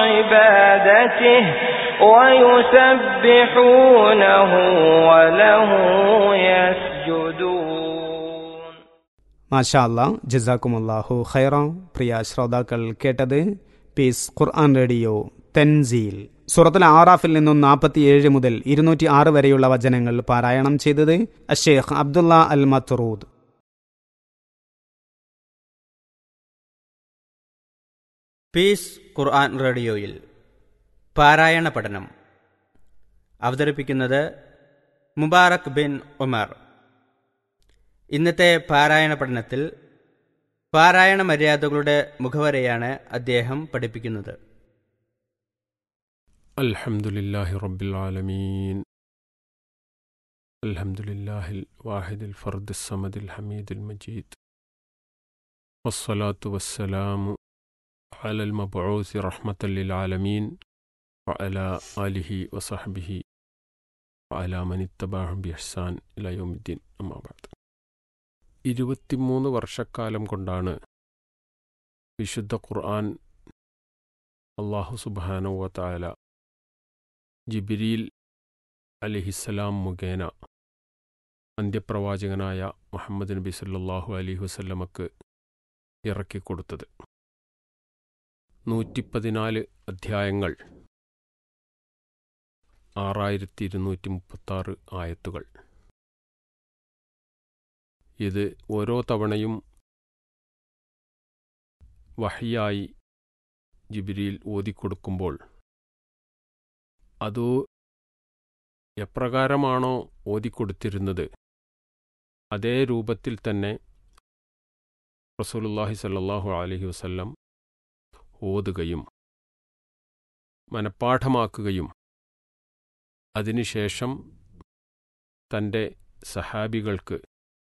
عبادته ويسبحونه وله يسجدون മാഷാ അല്ലാ ജസാക്കുമുല്ലാഹു ഖൈറ പ്രിയ ശ്രോതാക്കൾ കേട്ടത് പീസ് ഖുർആൻ റേഡിയോ തെൻസീൽ സൂറത്തുൽ ആറാഫിൽ നിന്നും നാൽപ്പത്തിയേഴ് മുതൽ ഇരുന്നൂറ്റി ആറ് വരെയുള്ള വചനങ്ങൾ പാരായണം ചെയ്തത് അഷേഖ് അബ്ദുള്ള അൽ മത്രൂദ് പീസ് ഖുർആൻ റേഡിയോയിൽ പാരായണ പഠനം അവതരിപ്പിക്കുന്നത് മുബാറക് ബിൻ ഉമർ ഇന്നത്തെ പാരായണ പഠനത്തിൽ പാരായണ മര്യാദകളുടെ മുഖവരെയാണ് അദ്ദേഹം പഠിപ്പിക്കുന്നത് الحمد لله رب العالمين الحمد لله الواحد الفرد الصمد الحميد المجيد والصلاة والسلام على المبعوث رحمة للعالمين وعلى آله وصحبه وعلى من اتبعهم بإحسان إلى يوم الدين أما بعد ഇരുപത്തിമൂന്ന് വർഷക്കാലം കൊണ്ടാണ് വിശുദ്ധ ഖുർആൻ അള്ളാഹു സുബാനുവ താല ജിബിരിൽ അലിഹിസ്സലാം മുഖേന അന്ത്യപ്രവാചകനായ മുഹമ്മദ് നബി സല്ലാഹു അലൈഹി വസല്ലമക്ക് ഇറക്കിക്കൊടുത്തത് നൂറ്റിപ്പതിനാല് അധ്യായങ്ങൾ ആറായിരത്തി ഇരുന്നൂറ്റി മുപ്പത്താറ് ആയത്തുകൾ ഇത് ഓരോ തവണയും വഹിയായി ജിബിരിയിൽ ഓതിക്കൊടുക്കുമ്പോൾ അത് എപ്രകാരമാണോ ഓതിക്കൊടുത്തിരുന്നത് അതേ രൂപത്തിൽ തന്നെ റസൂലുല്ലാഹി സല്ലാഹു അലഹി വസല്ലം ഓതുകയും മനഃപ്പാഠമാക്കുകയും അതിനുശേഷം തൻ്റെ സഹാബികൾക്ക്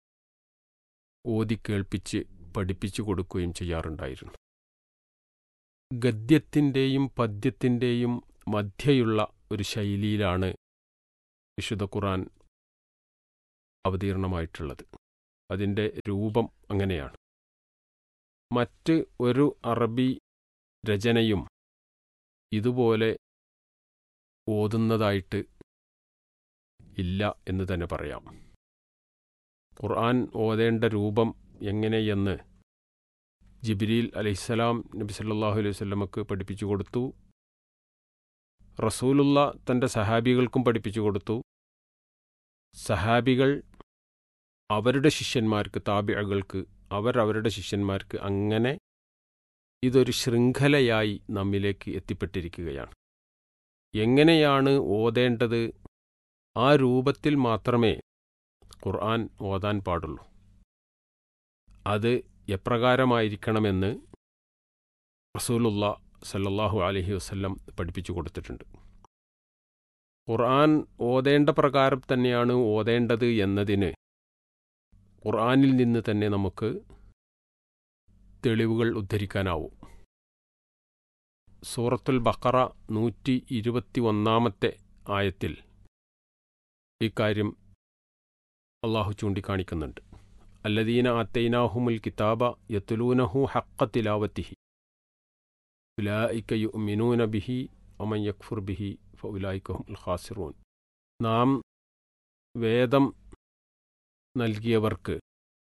ഓതിക്കേൾപ്പിച്ച് പഠിപ്പിച്ചു കൊടുക്കുകയും ചെയ്യാറുണ്ടായിരുന്നു ഗദ്യത്തിൻ്റെയും പദ്യത്തിൻ്റെയും മധ്യയുള്ള ഒരു ശൈലിയിലാണ് വിശുദ്ധ ഖുറാൻ അവതീർണമായിട്ടുള്ളത് അതിൻ്റെ രൂപം അങ്ങനെയാണ് മറ്റ് ഒരു അറബി രചനയും ഇതുപോലെ ഓതുന്നതായിട്ട് ഇല്ല എന്ന് തന്നെ പറയാം ഖുർആൻ ഓതേണ്ട രൂപം എങ്ങനെയെന്ന് ജിബിരിൽ അലൈഹിസ്സലാം നബി സല്ലാഹു അലൈഹി വല്ലമക്ക് പഠിപ്പിച്ചു കൊടുത്തു റസൂലുള്ള തൻ്റെ സഹാബികൾക്കും പഠിപ്പിച്ചു കൊടുത്തു സഹാബികൾ അവരുടെ ശിഷ്യന്മാർക്ക് താബിഴകൾക്ക് അവർ അവരുടെ ശിഷ്യന്മാർക്ക് അങ്ങനെ ഇതൊരു ശൃംഖലയായി നമ്മിലേക്ക് എത്തിപ്പെട്ടിരിക്കുകയാണ് എങ്ങനെയാണ് ഓതേണ്ടത് ആ രൂപത്തിൽ മാത്രമേ ഖുർആൻ ഓതാൻ പാടുള്ളൂ അത് എപ്രകാരമായിരിക്കണമെന്ന് റസൂലുള്ള സല്ലല്ലാഹു അലഹി വസ്ല്ലം പഠിപ്പിച്ചു കൊടുത്തിട്ടുണ്ട് ഖുർആൻ ഓതേണ്ട പ്രകാരം തന്നെയാണ് ഓതേണ്ടത് എന്നതിന് ഖുർആനിൽ നിന്ന് തന്നെ നമുക്ക് തെളിവുകൾ ഉദ്ധരിക്കാനാവും സൂറത്തുൽ ബക്കറ നൂറ്റി ഇരുപത്തി ഒന്നാമത്തെ ആയത്തിൽ ഇക്കാര്യം അള്ളാഹു ചൂണ്ടിക്കാണിക്കുന്നുണ്ട് അല്ലദീന ആത്തൈനാഹുമുൽ കിതാബ യത്തുലൂനഹു ഹക്ക തിലാവത്തിഹി ഉലായിക്ക യുമിനൂന ബിഹി ഒമൻ യക്ഫുർ ബിഹി ഫുലായിക്കഹും ഖാസിറൂൻ നാം വേദം നൽകിയവർക്ക്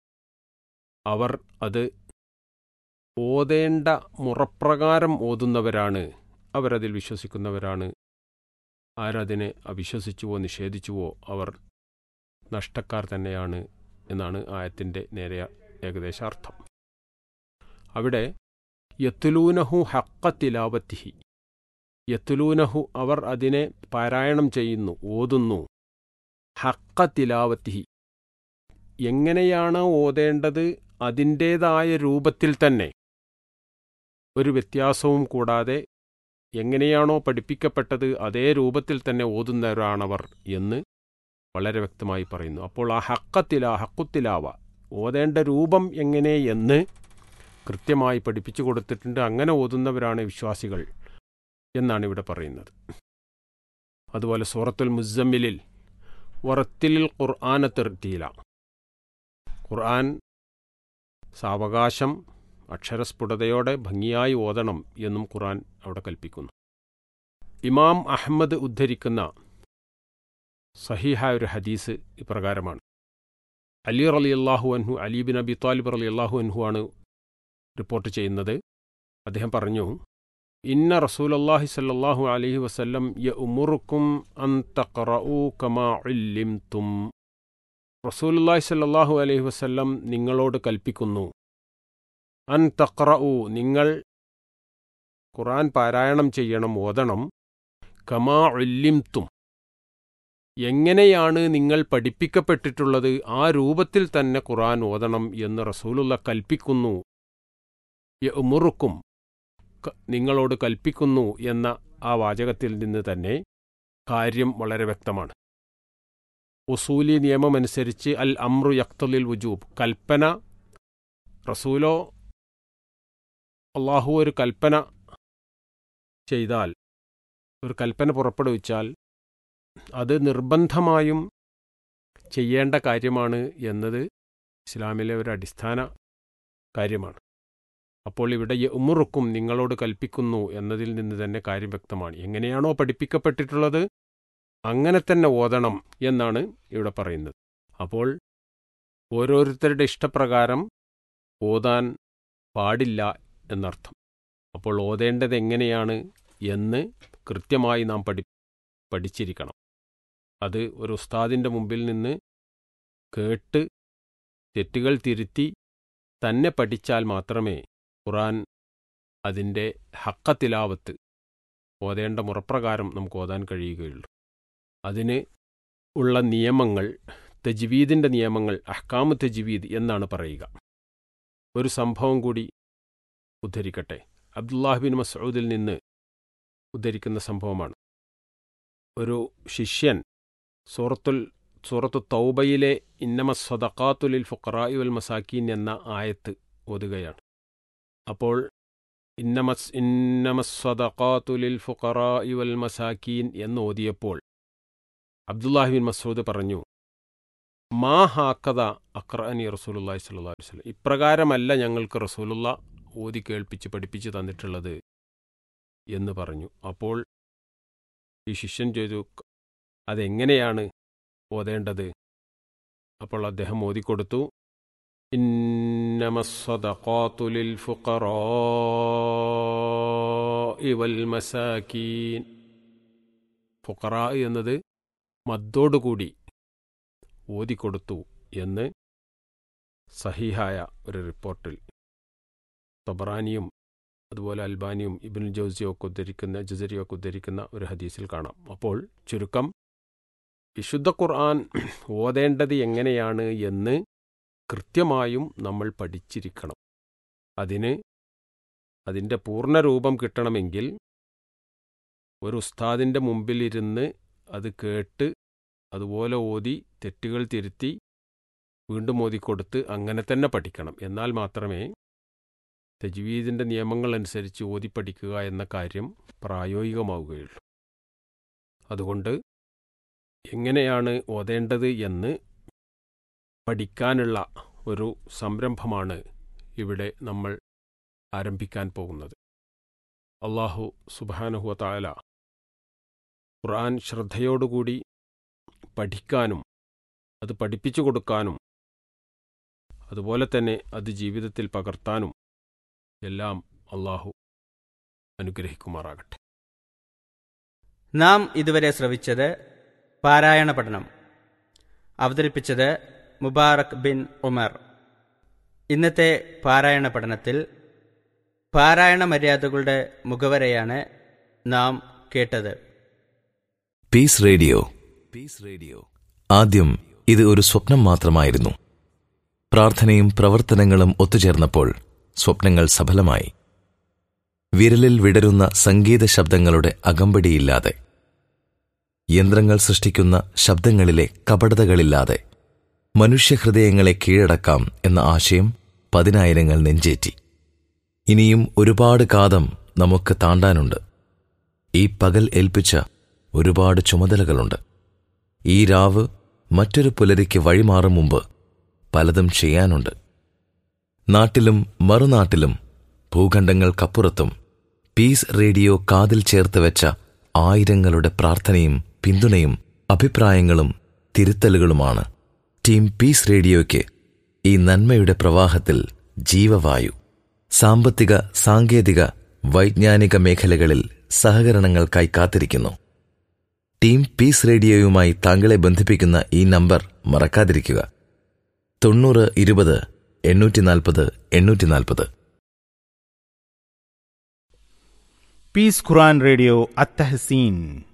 അവർ അത് ഓതേണ്ട മുറപ്രകാരം ഓതുന്നവരാണ് അവരതിൽ വിശ്വസിക്കുന്നവരാണ് ആരതിനെ അവിശ്വസിച്ചുവോ നിഷേധിച്ചുവോ അവർ നഷ്ടക്കാർ തന്നെയാണ് എന്നാണ് ആയത്തിൻ്റെ നേരെ ഏകദേശ അർത്ഥം അവിടെ യത്തുലൂനഹു ഹക്ക തിലാവത്തിഹി യത്തുലൂനഹു അവർ അതിനെ പാരായണം ചെയ്യുന്നു ഓതുന്നു ഹക്ക തിലാവത്തിഹി എങ്ങനെയാണ് ഓതേണ്ടത് അതിൻ്റേതായ രൂപത്തിൽ തന്നെ ഒരു വ്യത്യാസവും കൂടാതെ എങ്ങനെയാണോ പഠിപ്പിക്കപ്പെട്ടത് അതേ രൂപത്തിൽ തന്നെ ഓതുന്നവരാണവർ എന്ന് വളരെ വ്യക്തമായി പറയുന്നു അപ്പോൾ ആ ഹക്കത്തില ഹക്കുത്തിലാവ ഓതേണ്ട രൂപം എങ്ങനെ എന്ന് കൃത്യമായി പഠിപ്പിച്ചു കൊടുത്തിട്ടുണ്ട് അങ്ങനെ ഓതുന്നവരാണ് വിശ്വാസികൾ എന്നാണ് ഇവിടെ പറയുന്നത് അതുപോലെ സൂറത്തുൽ മുസമ്മിലിൽ വറത്തിലിൽ ഖുർആന തിർത്തിയില ഖുർആൻ സാവകാശം അക്ഷരസ്ഫുടതയോടെ ഭംഗിയായി ഓതണം എന്നും ഖുർആൻ അവിടെ കൽപ്പിക്കുന്നു ഇമാം അഹമ്മദ് ഉദ്ധരിക്കുന്ന സഹീഹായ ഒരു ഹദീസ് ഇപ്രകാരമാണ് അലി റലി അള്ളാഹു അൻഹു അലി ബിൻ അബി താലിബ് റലി അള്ളാഹു അൻഹു ആണ് റിപ്പോർട്ട് ചെയ്യുന്നത് അദ്ദേഹം പറഞ്ഞു ഇന്ന റസൂലല്ലാഹി സല്ലല്ലാഹു അലൈഹി വസല്ലം യ ഉമുറുക്കും അൻ തഖറഊ കമാ ഉല്ലിംതും റസൂലുള്ളാഹി സല്ലല്ലാഹു അലൈഹി വസല്ലം നിങ്ങളോട് കൽപ്പിക്കുന്നു അൻ തഖറഊ നിങ്ങൾ ഖുർആൻ പാരായണം ചെയ്യണം ഓതണം കമാ ഉല്ലിംതും എങ്ങനെയാണ് നിങ്ങൾ പഠിപ്പിക്കപ്പെട്ടിട്ടുള്ളത് ആ രൂപത്തിൽ തന്നെ ഖുർആൻ ഓതണം എന്ന് റസൂലുള്ള കൽപ്പിക്കുന്നു ഉമുറുക്കും നിങ്ങളോട് കൽപ്പിക്കുന്നു എന്ന ആ വാചകത്തിൽ നിന്ന് തന്നെ കാര്യം വളരെ വ്യക്തമാണ് ഉസൂലി നിയമമനുസരിച്ച് അൽ അമ്രു യക്തലിൽ വുജൂബ് കൽപ്പന റസൂലോ അള്ളാഹു ഒരു കൽപ്പന ചെയ്താൽ ഒരു കൽപ്പന പുറപ്പെടുവിച്ചാൽ അത് നിർബന്ധമായും ചെയ്യേണ്ട കാര്യമാണ് എന്നത് ഇസ്ലാമിലെ ഒരു അടിസ്ഥാന കാര്യമാണ് അപ്പോൾ ഇവിടെ ഉമുറുക്കും നിങ്ങളോട് കൽപ്പിക്കുന്നു എന്നതിൽ നിന്ന് തന്നെ കാര്യം വ്യക്തമാണ് എങ്ങനെയാണോ പഠിപ്പിക്കപ്പെട്ടിട്ടുള്ളത് അങ്ങനെ തന്നെ ഓതണം എന്നാണ് ഇവിടെ പറയുന്നത് അപ്പോൾ ഓരോരുത്തരുടെ ഇഷ്ടപ്രകാരം ഓതാൻ പാടില്ല എന്നർത്ഥം അപ്പോൾ ഓതേണ്ടത് എങ്ങനെയാണ് എന്ന് കൃത്യമായി നാം പഠി പഠിച്ചിരിക്കണം അത് ഒരു ഉസ്താദിൻ്റെ മുമ്പിൽ നിന്ന് കേട്ട് തെറ്റുകൾ തിരുത്തി തന്നെ പഠിച്ചാൽ മാത്രമേ ഖുറാൻ അതിൻ്റെ ഹക്കത്തിലാവത്ത് ഓതേണ്ട മുറപ്രകാരം നമുക്ക് ഓതാൻ കഴിയുകയുള്ളൂ അതിന് ഉള്ള നിയമങ്ങൾ തജ്വീദിൻ്റെ നിയമങ്ങൾ അഹ്കാമ് തജ്വീദ് എന്നാണ് പറയുക ഒരു സംഭവം കൂടി ഉദ്ധരിക്കട്ടെ അബ്ദുല്ലാഹിബിൻ മസൂദിൽ നിന്ന് ഉദ്ധരിക്കുന്ന സംഭവമാണ് ഒരു ശിഷ്യൻ സൂറത്തുൽ സൂറത്തു തൗബയിലെ ഇന്നമ സ്വതക്കാത്തുലിൽ ഫുഖറായി വൽ മസാക്കീൻ എന്ന ആയത്ത് ഓതുകയാണ് അപ്പോൾ ഇന്നമസ് ഇന്നമസ്വദഖാത്തുലിൽ ഫുഖറായി വൽ മസാക്കീൻ എന്ന് ഓതിയപ്പോൾ അബ്ദുല്ലാഹിബിൻ മസൂദ് പറഞ്ഞു മാ ഹാക്കത അക്രഅനി റസൂലുല്ലാഹി സ്വല്ലല്ലാഹു അലൈഹി വസല്ലം ഇപ്രകാരമല്ല ഞങ്ങൾക്ക് റസൂലുള്ള ഓതി കേൾപ്പിച്ച് പഠിപ്പിച്ച് തന്നിട്ടുള്ളത് എന്ന് പറഞ്ഞു അപ്പോൾ ഈ ശിഷ്യൻ ചോദിച്ചു അതെങ്ങനെയാണ് ഓതേണ്ടത് അപ്പോൾ അദ്ദേഹം ഓതിക്കൊടുത്തു إنما الصدقات للفقراء والمساكين ഫുക്കറാ എന്നത് മദ്ദോടുകൂടി ഓതിക്കൊടുത്തു എന്ന് സഹിഹായ ഒരു റിപ്പോർട്ടിൽ തബറാനിയും അതുപോലെ അൽബാനിയും ഇബിൻ ജോസിയോ ഒക്കെ ഉദ്ധരിക്കുന്ന ജസരിയോ ഒക്കെ ഉദ്ധരിക്കുന്ന ഒരു ഹദീസിൽ കാണാം അപ്പോൾ ചുരുക്കം വിശുദ്ധ ഖുർആൻ ഓതേണ്ടത് എങ്ങനെയാണ് എന്ന് കൃത്യമായും നമ്മൾ പഠിച്ചിരിക്കണം അതിന് അതിൻ്റെ പൂർണ്ണരൂപം കിട്ടണമെങ്കിൽ ഒരു ഉസ്താദിൻ്റെ മുമ്പിലിരുന്ന് അത് കേട്ട് അതുപോലെ ഓതി തെറ്റുകൾ തിരുത്തി വീണ്ടും ഓതിക്കൊടുത്ത് അങ്ങനെ തന്നെ പഠിക്കണം എന്നാൽ മാത്രമേ തജ്വീദിൻ്റെ നിയമങ്ങളനുസരിച്ച് ഓതി പഠിക്കുക എന്ന കാര്യം പ്രായോഗികമാവുകയുള്ളൂ അതുകൊണ്ട് എങ്ങനെയാണ് ഓതേണ്ടത് എന്ന് പഠിക്കാനുള്ള ഒരു സംരംഭമാണ് ഇവിടെ നമ്മൾ ആരംഭിക്കാൻ പോകുന്നത് അള്ളാഹു സുബാനുഹുവ താല ഖുർആൻ ശ്രദ്ധയോടുകൂടി പഠിക്കാനും അത് പഠിപ്പിച്ചു കൊടുക്കാനും അതുപോലെ തന്നെ അത് ജീവിതത്തിൽ പകർത്താനും എല്ലാം അള്ളാഹു അനുഗ്രഹിക്കുമാറാകട്ടെ നാം ഇതുവരെ ശ്രവിച്ചത് പാരായണ പഠനം അവതരിപ്പിച്ചത് മുബാറക് ബിൻ ഉമർ ഇന്നത്തെ പാരായണ പഠനത്തിൽ പാരായണ മര്യാദകളുടെ മുഖവരയാണ് നാം കേട്ടത് പീസ് റേഡിയോ പീസ് റേഡിയോ ആദ്യം ഇത് ഒരു സ്വപ്നം മാത്രമായിരുന്നു പ്രാർത്ഥനയും പ്രവർത്തനങ്ങളും ഒത്തുചേർന്നപ്പോൾ സ്വപ്നങ്ങൾ സഫലമായി വിരലിൽ വിടരുന്ന സംഗീത ശബ്ദങ്ങളുടെ അകമ്പടിയില്ലാതെ യന്ത്രങ്ങൾ സൃഷ്ടിക്കുന്ന ശബ്ദങ്ങളിലെ കപടതകളില്ലാതെ മനുഷ്യഹൃദയങ്ങളെ കീഴടക്കാം എന്ന ആശയം പതിനായിരങ്ങൾ നെഞ്ചേറ്റി ഇനിയും ഒരുപാട് കാതം നമുക്ക് താണ്ടാനുണ്ട് ഈ പകൽ ഏൽപ്പിച്ച ഒരുപാട് ചുമതലകളുണ്ട് ഈ രാവ് മറ്റൊരു പുലരിക്ക് വഴിമാറും മുമ്പ് പലതും ചെയ്യാനുണ്ട് നാട്ടിലും മറുനാട്ടിലും ഭൂഖണ്ഡങ്ങൾക്കപ്പുറത്തും പീസ് റേഡിയോ കാതിൽ ചേർത്ത് വെച്ച ആയിരങ്ങളുടെ പ്രാർത്ഥനയും പിന്തുണയും അഭിപ്രായങ്ങളും തിരുത്തലുകളുമാണ് ടീം പീസ് റേഡിയോയ്ക്ക് ഈ നന്മയുടെ പ്രവാഹത്തിൽ ജീവവായു സാമ്പത്തിക സാങ്കേതിക വൈജ്ഞാനിക മേഖലകളിൽ സഹകരണങ്ങൾക്കായി കാത്തിരിക്കുന്നു ടീം പീസ് റേഡിയോയുമായി താങ്കളെ ബന്ധിപ്പിക്കുന്ന ഈ നമ്പർ മറക്കാതിരിക്കുക തൊണ്ണൂറ് ഇരുപത് എണ്ണൂറ്റി നാൽപ്പത് എണ്ണൂറ്റി നാൽപ്പത് പീസ് ഖുറാൻ റേഡിയോ അത്തഹസീൻ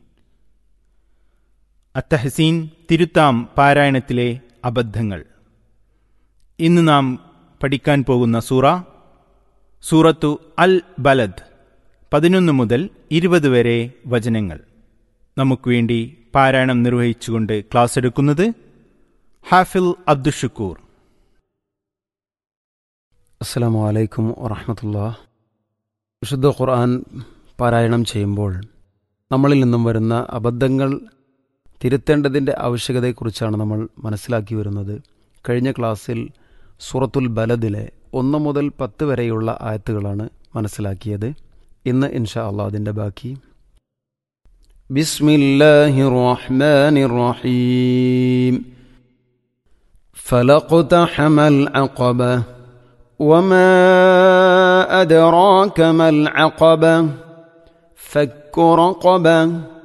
അത്തഹസീൻ തിരുത്താം പാരായണത്തിലെ അബദ്ധങ്ങൾ ഇന്ന് നാം പഠിക്കാൻ പോകുന്ന സൂറ സൂറത്തു അൽ ബലദ് പതിനൊന്ന് മുതൽ ഇരുപത് വരെ വചനങ്ങൾ നമുക്ക് വേണ്ടി പാരായണം നിർവഹിച്ചുകൊണ്ട് ക്ലാസ് എടുക്കുന്നത് ഹാഫിൽ അബ്ദുഷക്കൂർ അസ്സാം വലൈക്കും വറഹമത്തുള്ള വിശുദ്ധ ഖുർആൻ പാരായണം ചെയ്യുമ്പോൾ നമ്മളിൽ നിന്നും വരുന്ന അബദ്ധങ്ങൾ തിരുത്തേണ്ടതിൻ്റെ ആവശ്യകതയെക്കുറിച്ചാണ് നമ്മൾ മനസ്സിലാക്കി വരുന്നത് കഴിഞ്ഞ ക്ലാസ്സിൽ സൂറത്തുൽ ബലദിലെ ഒന്ന് മുതൽ പത്ത് വരെയുള്ള ആയത്തുകളാണ് മനസ്സിലാക്കിയത് ഇന്ന് ഇൻഷാ അള്ളാഹ് അതിൻ്റെ ബാക്കി ബിസ്മില്ലാഹിർ റഹ്മാനിർ റഹീം فلقتحم العقبة وما أدراك ما العقبة فك رقبة